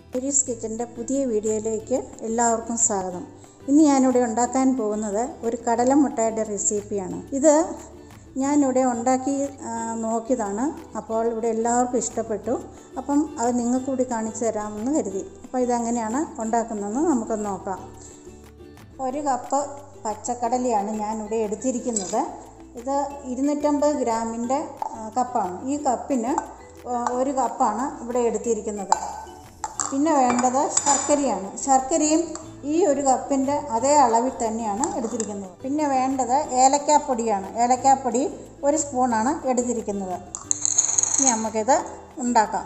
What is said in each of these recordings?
Mary's കിച്ചൻ്റെ പുതിയ വീഡിയോയിലേക്ക് എല്ലാവർക്കും സ്വാഗതം ഇന്ന് ഞാനിവിടെ ഉണ്ടാക്കാൻ പോകുന്നത് ഒരു കടല മുട്ടയുടെ റെസിപ്പിയാണ് ഇത് ഞാനിവിടെ ഉണ്ടാക്കി ആ, നോക്കിയതാണ് അപ്പോൾ ഇവിടെ എല്ലാവർക്കും ഇഷ്ടപ്പെട്ടു അപ്പം അത് നിങ്ങൾക്ക് കൂടി കാണിച്ചു തരാമെന്ന് കരുതി അപ്പോൾ ഇതെങ്ങനെയാണ് ഉണ്ടാക്കുന്നതെന്ന് നമുക്കൊന്ന് നോക്കാം ഒരു കപ്പ് പച്ചക്കടലയാണ് ഞാനിവിടെ എടുത്തിരിക്കുന്നത് ഇത് ഇരുന്നൂറ്റമ്പത് ഗ്രാമിൻ്റെ ആ, കപ്പാണ് ഈ കപ്പിന് ആ, ഒരു കപ്പാണ് ഇവിടെ എടുത്തിരിക്കുന്നത് പിന്നെ വേണ്ടത് ശർക്കരയാണ് ശർക്കരയും ഈ ഒരു കപ്പിൻ്റെ അതേ അളവിൽ തന്നെയാണ് എടുത്തിരിക്കുന്നത് പിന്നെ വേണ്ടത് ഏലക്കാപ്പൊടിയാണ് ഏലക്കാപ്പൊടി ഒരു സ്പൂണാണ് എടുത്തിരിക്കുന്നത് ഇനി നമുക്കിത് ഉണ്ടാക്കാം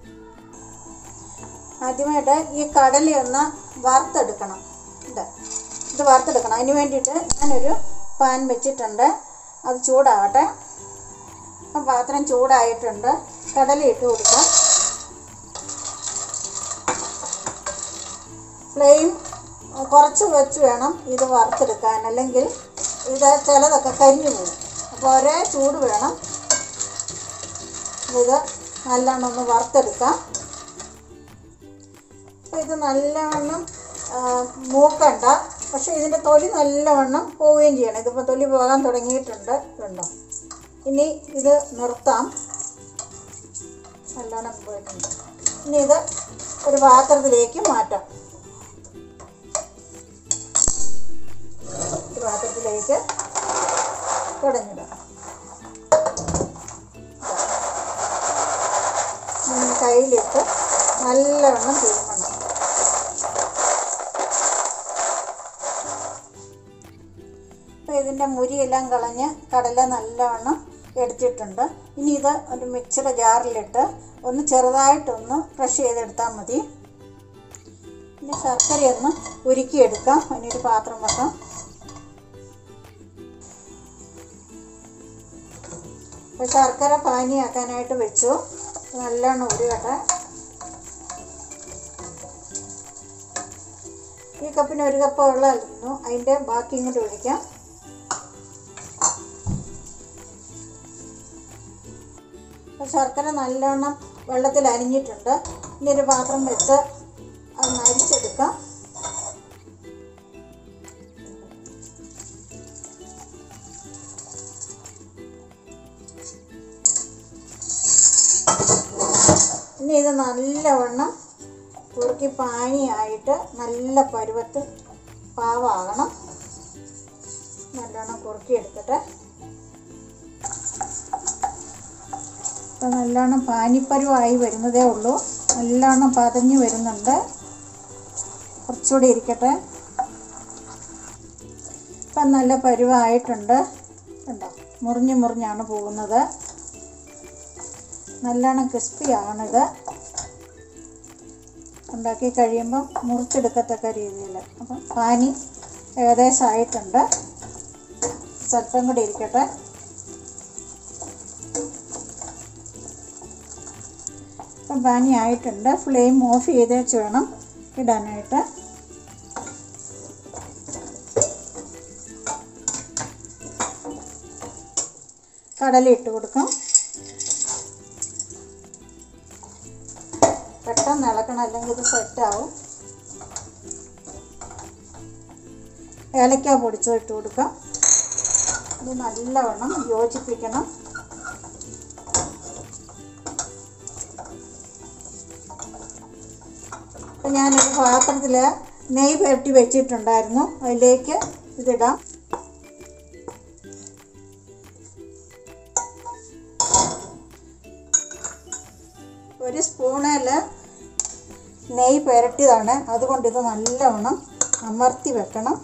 ആദ്യമായിട്ട് ഈ കടലയൊന്ന് വറുത്തെടുക്കണം ഇത് ഇത് വറുത്തെടുക്കണം അതിന് വേണ്ടിയിട്ട് ഞാനൊരു പാൻ വെച്ചിട്ടുണ്ട് അത് ചൂടാവട്ടെ അപ്പം പാത്രം ചൂടായിട്ടുണ്ട് കടല ഇട്ട് കൊടുക്കാം ഫ്ലെയിം കുറച്ച് വെച്ച് വേണം ഇത് വറുത്തെടുക്കാൻ അല്ലെങ്കിൽ ഇത് ചിലതൊക്കെ കരിഞ്ഞു പോകും അപ്പോൾ ഒരേ ചൂട് വേണം ഇത് നല്ലോണം ഒന്ന് വറുത്തെടുക്കാം അപ്പോൾ ഇത് നല്ലവണ്ണം ആ, മൂക്കണ്ട പക്ഷേ ഇതിൻ്റെ തൊലി നല്ലവണ്ണം പോവുകയും ചെയ്യണം ഇതിപ്പോൾ തൊലി പോകാൻ തുടങ്ങിയിട്ടുണ്ട് ഇതുണ്ടോ ഇനി ഇത് നിർത്താം നല്ലോണം പോയിട്ടുണ്ട് ഇനി ഇത് ഒരു പാത്രത്തിലേക്ക് മാറ്റാം ഒരു പാത്രത്തിലേക്ക് കുടഞ്ഞിടാം ഇനി കയ്യിലിട്ട് നല്ലവണ്ണം തിരുമണം അപ്പോൾ ഇതിൻ്റെ മുരിയെല്ലാം കളഞ്ഞ് കടല നല്ലവണ്ണം എടുത്തിട്ടുണ്ട് ഇനി ഇത് ഒരു മിക്സിയുടെ ജാറിലിട്ട് ഒന്ന് ചെറുതായിട്ടൊന്ന് ക്രഷ് ചെയ്തെടുത്താൽ മതി ഇനി ശർക്കരയൊന്ന് ഉരുക്കിയെടുക്കാം അതിനൊരു പാത്രം വെക്കാം അപ്പോൾ ശർക്കര പാനിയാക്കാനായിട്ട് വെച്ചു നല്ലോണം ഉരുകട്ടെ ഈ കപ്പിന് ഒരു കപ്പ് വെള്ളമായിരുന്നു അതിൻ്റെ ബാക്കിയും കൂടി ഒഴിക്കാം അപ്പോൾ ശർക്കര നല്ലോണം വെള്ളത്തിൽ അരിഞ്ഞിട്ടുണ്ട് ഇനി ഒരു പാത്രം വെച്ച് അത് അരിച്ചെടുക്കാം ഇനി ഇത് നല്ലവണ്ണം കുറുക്കി പാനിയായിട്ട് നല്ല പരുവത്ത് പാവാകണം നല്ലോണം കുറുക്കി എടുക്കട്ടെ ഇപ്പം നല്ലോണം പാനിപ്പരുവായി വരുന്നതേ ഉള്ളൂ നല്ലോണം പതഞ്ഞു വരുന്നുണ്ട് കുറച്ചുകൂടി ഇരിക്കട്ടെ ഇപ്പം നല്ല പരുവായിട്ടുണ്ട് കണ്ടോ മുറിഞ്ഞ് മുറിഞ്ഞാണ് പോകുന്നത് നല്ലോണം ക്രിസ്പി ആകണിത് ഉണ്ടാക്കി കഴിയുമ്പം മുറിച്ചെടുക്കത്തക്ക രീതിയിൽ അപ്പം പാനി ഏകദേശം ആയിട്ടുണ്ട് സ്വല്പം കൂടി ഇരിക്കട്ടെ ഇപ്പം പാനി ആയിട്ടുണ്ട് ഫ്ലെയിം ഓഫ് ചെയ്ത് വെച്ച് വേണം ഇടാനായിട്ട് കടല ഇട്ട് കൊടുക്കാം പെട്ടെന്ന് ഇളക്കണം അല്ലെങ്കിൽ ഇത് സെറ്റാവും ഏലക്ക പൊടിച്ചത് ഇട്ട് കൊടുക്കാം ഇത് നല്ലവണ്ണം യോജിപ്പിക്കണം അപ്പം ഞാനൊരു പാത്രത്തിൽ നെയ്യ് പുരട്ടി വെച്ചിട്ടുണ്ടായിരുന്നു അതിലേക്ക് ഇതിടാം ഒരു സ്പൂണിൽ നെയ്യ് പുരട്ടിയതാണ് അതുകൊണ്ട് ഇത് നല്ലവണ്ണം അമർത്തി വെക്കണം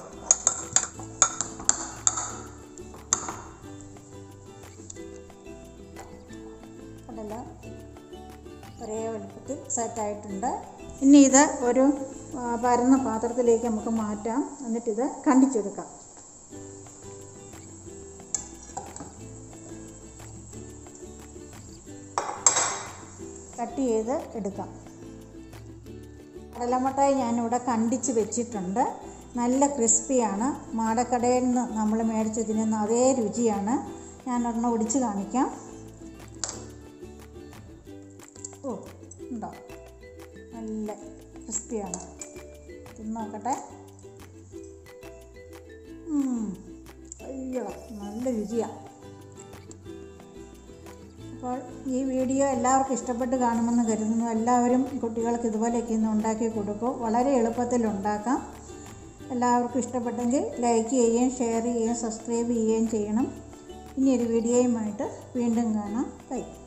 കടല ഒരേ വലുപ്പത്തിൽ സെറ്റായിട്ടുണ്ട് ഇനി ഇത് ഒരു ആ, പരന്ന പാത്രത്തിലേക്ക് നമുക്ക് മാറ്റാം എന്നിട്ടിത് കണ്ടിച്ചെടുക്കാം കട്ട് ചെയ്ത് എടുക്കാം കടലമുട്ടായി ഞാനിവിടെ കണ്ടിച്ച് വെച്ചിട്ടുണ്ട് നല്ല ക്രിസ്പിയാണ് മാടക്കടയിൽ നിന്ന് നമ്മൾ മേടിച്ചതിന് അതേ രുചിയാണ് ഞാനൊരെണ്ണം ഒടിച്ച് കാണിക്കാം ഓ ഉണ്ടോ നല്ല നല്ല ക്രിസ്പിയാണ് തിന്ന് നോക്കട്ടെ ഉം. അയ്യോ നല്ല രുചിയാണ് അപ്പോൾ ഈ വീഡിയോ എല്ലാവർക്കും ഇഷ്ടപ്പെട്ട് കാണുമെന്ന് കരുതുന്നു എല്ലാവരും കുട്ടികൾക്ക് ഇതുപോലെയൊക്കെ ഇന്ന് ഉണ്ടാക്കി കൊടുക്കൂ വളരെ എളുപ്പത്തിൽ ഉണ്ടാക്കാം എല്ലാവർക്കും ഇഷ്ടപ്പെട്ടെങ്കിൽ ലൈക്ക് ചെയ്യുകയും ഷെയർ ചെയ്യുകയും സബ്സ്ക്രൈബ് ചെയ്യുകയും ചെയ്യണം ഇനി ഒരു വീഡിയോയുമായിട്ട് വീണ്ടും കാണാം ബൈ